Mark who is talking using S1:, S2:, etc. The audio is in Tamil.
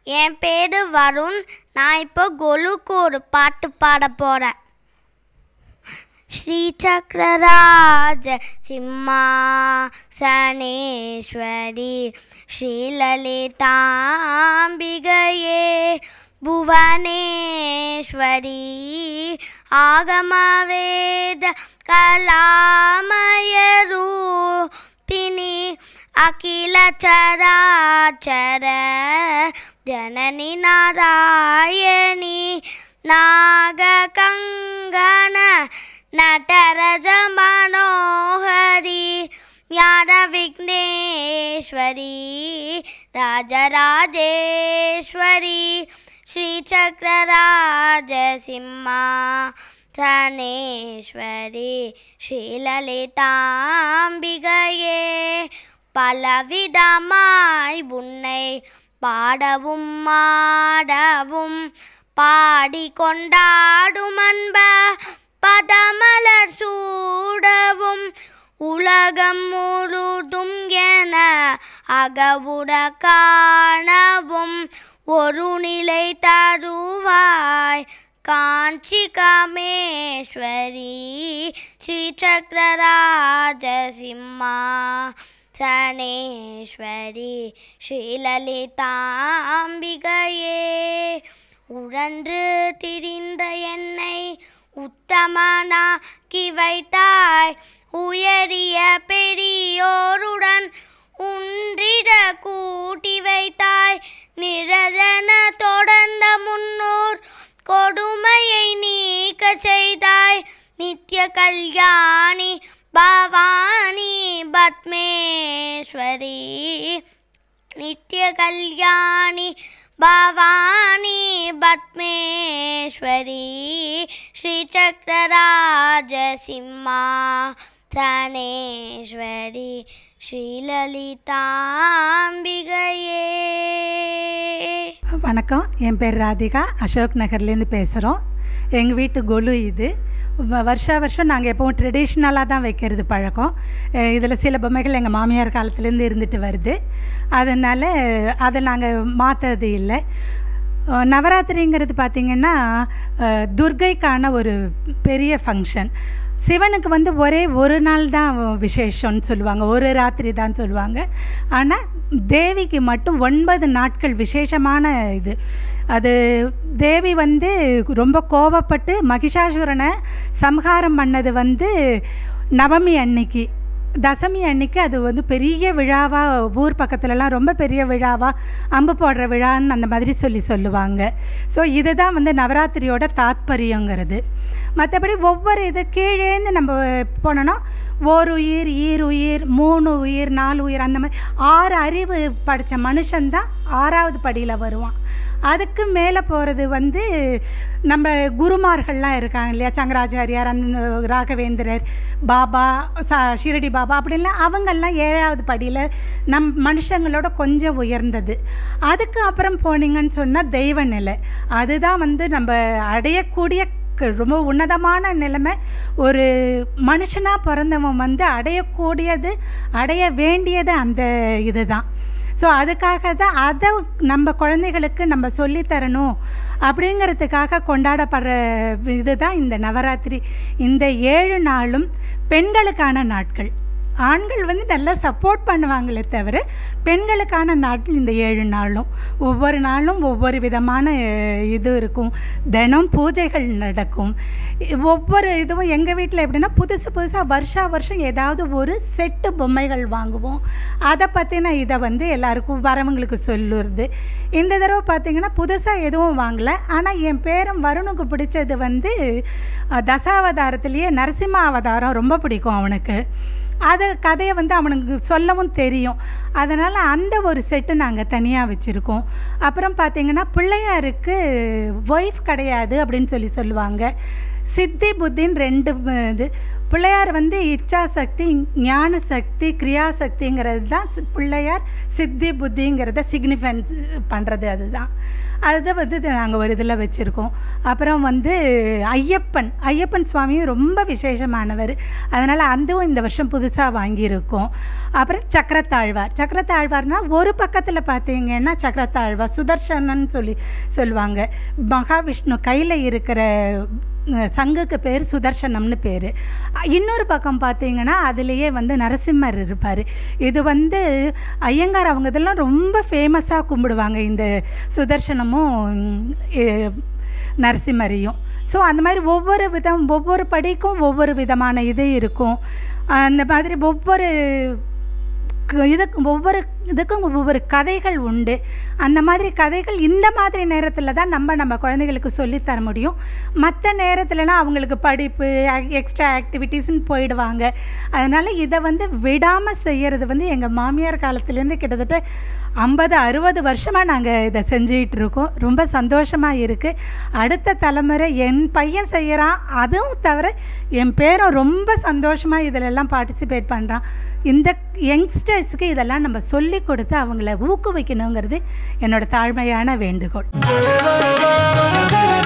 S1: என் பேரு வருண் நான் இப்போ கொலுக்கு ஒரு பாட்டு பாட போகிறேன் श्रीचक्रराज सिंहासनेश्वरी श्रीललिताम्बिगये भुवनेश्वरी आगमवेद कलामयरूपिणि अखिलचराचर जननि नारायणी नागकङ्गण नटरज मनोहरी ज्ञानविघ्नेश्वरी राजराजेश्वरी श्रीचक्रराजसिंहा சனேஸ்வரி ஸ்ரீலலிதாம்பிகையே பலவிதமாய் உன்னை பாடவும் மாடவும் பாடி கொண்டாடும் அன்ப பதமலர் சூடவும் உலகம் முழுதும் என அகவுட காணவும் ஒரு நிலை தருவாய் காஞ்சி காமேஸ்வரி ஸ்ரீ சக்கரராஜசிம்மா சனேஸ்வரி ஸ்ரீலலிதாம்பிகையே உழன்று திரிந்த என்னை உத்தமனாக்கி வைத்தாய் உயரிய பெரியோருடன் உன்றிட கூட்டி வைத்தாய் நிரதன தொடர்ந்த முன்னோர் கொடுமையை நீக்க செய்தாய் நித்ய கல்யாணி பவானி பத்மேஸ்வரி நித்ய கல்யாணி பவானி பத்மேஸ்வரி ஸ்ரீ சக்கரராஜசிம்மா தனேஸ்வரி ஸ்ரீலலிதாம்பிகையே
S2: வணக்கம் என் பேர் ராதிகா அசோக் நகர்லேருந்து பேசுகிறோம் எங்கள் வீட்டு கொலு இது வ- வருஷா வருஷம் நாங்கள் எப்பவும் ட்ரெடிஷ்னலாக தான் வைக்கிறது பழக்கம் இதில் சில பொம்மைகள் எங்கள் மாமியார் காலத்துலேருந்து இருந்துட்டு வருது அதனால் அதை நாங்கள் மாற்றுறது இல்லை அஹ் நவராத்திரிங்கிறது பார்த்திங்கன்னா அஹ், துர்க்கைக்கான ஒரு பெரிய ஃபங்க்ஷன் சிவனுக்கு வந்து ஒரே ஒரு நாள் தான் விசேஷம்னு சொல்லுவாங்க ஒரு ராத்திரி தான் சொல்லுவாங்க ஆனால் தேவிக்கு மட்டும் ஒன்பது நாட்கள் விசேஷமான இது அது தேவி வந்து ரொம்ப கோபப்பட்டு மகிஷாசுரனை சம்ஹாரம் பண்ணது வந்து நவமி அன்னைக்கு தசமி அன்னைக்கு அது வந்து பெரிய விழாவாக ஊர் பக்கத்துலலாம் ரொம்ப பெரிய விழாவாக அம்பு போடுற விழான்னு அந்த மாதிரி சொல்லி சொல்லுவாங்க ஸோ இதுதான் வந்து நவராத்திரியோட தாத்பரியங்கிறது மற்றபடி ஒவ்வொரு இது கீழேந்து நம்ம போனோன்னா ஓர் உயிர் ஈர் உயிர் மூணு உயிர் நாலு உயிர் அந்த மாதிரி ஆறு அறிவு படித்த மனுஷன்தான் ஆறாவது படியில் வருவான் அதுக்கு மேலே போகிறது வந்து நம்ம குருமார்கள்லாம் இருக்காங்க இல்லையா சங்கராச்சாரியார் அந்த ராகவேந்திரர் பாபா ச ஷிரடி பாபா அப்படின்லாம் அவங்கெல்லாம் ஏழாவது படியில் நம் மனுஷங்களோட கொஞ்சம் உயர்ந்தது அதுக்கு அப்புறம் போனீங்கன்னு சொன்னால் தெய்வ நிலை அதுதான் வந்து நம்ம அடையக்கூடிய க- ரொம்ப உன்னதமான நிலைமை ஒரு மனுஷனாக பிறந்தவன் வந்து அடையக்கூடியது அடைய வேண்டியது அந்த இதுதான் ஸோ அதுக்காக தான் அதை நம்ம குழந்தைகளுக்கு நம்ம சொல்லித் தரணும் அப்படிங்கிறதுக்காக கொண்டாடப்படுற இதுதான் இந்த நவராத்திரி இந்த ஏழு நாளும் பெண்களுக்கான நாட்கள் ஆண்கள் வந்து நல்லா சப்போர்ட் பண்ணுவாங்களே தவிர பெண்களுக்கான நாட்கள் இந்த ஏழு நாளும் ஒவ்வொரு நாளும் ஒவ்வொரு விதமான அஹ், இது இருக்கும் தினம் பூஜைகள் நடக்கும் இ- ஒவ்வொரு இதுவும் எங்கள் வீட்டில் எப்படின்னா புதுசு புதுசாக வருஷா வருஷம் ஏதாவது ஒரு செட்டு பொம்மைகள் வாங்குவோம் அதை பற்றின இதை வந்து எல்லாருக்கும் வரவங்களுக்கு சொல்லுறது இந்த தடவை பார்த்தீங்கன்னா புதுசாக எதுவும் வாங்கலை ஆனால் என் பேரன் வருணுக்கு பிடிச்சது வந்து அஹ், தசாவதாரத்திலேயே நரசிம்ம அவதாரம் ரொம்ப பிடிக்கும் அவனுக்கு அது கதையை வந்து அவனுக்கு சொல்லவும் தெரியும் அதனால் அந்த ஒரு செட்டு நாங்கள் தனியாக வச்சுருக்கோம் அப்புறம் பார்த்தீங்கன்னா பிள்ளையாருக்கு ஒய்ஃப் கிடையாது அப்படின்னு சொல்லி சொல்லுவாங்க சித்தி புத்தின்னு ரெண்டு அஹ், இது பிள்ளையார் வந்து இச்சா சக்தி ஞான சக்தி கிரியா சக்திங்கிறது தான் சி- பிள்ளையார் சித்தி புத்திங்கிறத சிக்னிஃபைன்ஸ் பண்ணுறது அதுதான் அதை வந்து நாங்கள் ஒரு இதில் வச்சுருக்கோம் அப்புறம் வந்து ஐயப்பன் ஐயப்பன் சுவாமியும் ரொம்ப விசேஷமானவர் அதனால் அதுவும் இந்த வருஷம் புதுசாக வாங்கியிருக்கோம் அப்புறம் சக்கரத்தாழ்வார் சக்கரத்தாழ்வார்னால் ஒரு பக்கத்தில் பார்த்தீங்கன்னா சக்கரத்தாழ்வார் சுதர்சனன் சொல்லி சொல்லுவாங்க மகாவிஷ்ணு கையில் இருக்கிற அஹ், சங்குக்கு பேர் சுதர்சனம்னு பேர் இன்னொரு பக்கம் பார்த்தீங்கன்னா அதுலேயே வந்து நரசிம்மர் இருப்பார் இது வந்து ஐயங்கார் அவங்க இதெல்லாம் ரொம்ப ஃபேமஸாக கும்பிடுவாங்க இந்த சுதர்சனமும் உம், எ- நரசிம்மரையும் ஸோ அந்த மாதிரி ஒவ்வொரு விதம் ஒவ்வொரு படிக்கும் ஒவ்வொரு விதமான இது இருக்கும் அந்த மாதிரி ஒவ்வொரு க- இதுக்கு ஒவ்வொரு இதுக்கும் ஒவ்வொரு கதைகள் உண்டு அந்த மாதிரி கதைகள் இந்த மாதிரி நேரத்தில் தான் நம்ம நம்ம குழந்தைகளுக்கு சொல்லித் தர முடியும் மற்ற நேரத்துலனா அவங்களுக்கு படிப்பு எக்ஸ்ட்ரா ஆக்டிவிட்டீஸ்னு போயிடுவாங்க அதனால் இதை வந்து விடாமல் செய்கிறது வந்து எங்கள் மாமியார் காலத்துலேருந்து கிட்டத்தட்ட ஐம்பது அறுபது வருஷமாக நாங்கள் இதை செஞ்சுக்கிட்டு இருக்கோம் ரொம்ப சந்தோஷமாக இருக்குது அடுத்த தலைமுறை என் பையன் செய்கிறான் அதுவும் தவிர என் பேரும் ரொம்ப சந்தோஷமாக இதிலெல்லாம் பார்ட்டிசிபேட் பண்ணுறான் இந்த யங்ஸ்டர்ஸ்க்கு இதெல்லாம் நம்ம சொல்லி கொடுத்து அவங்கள ஊக்குவிக்கணுங்கிறது என்னோட தாழ்மையான வேண்டுகோள்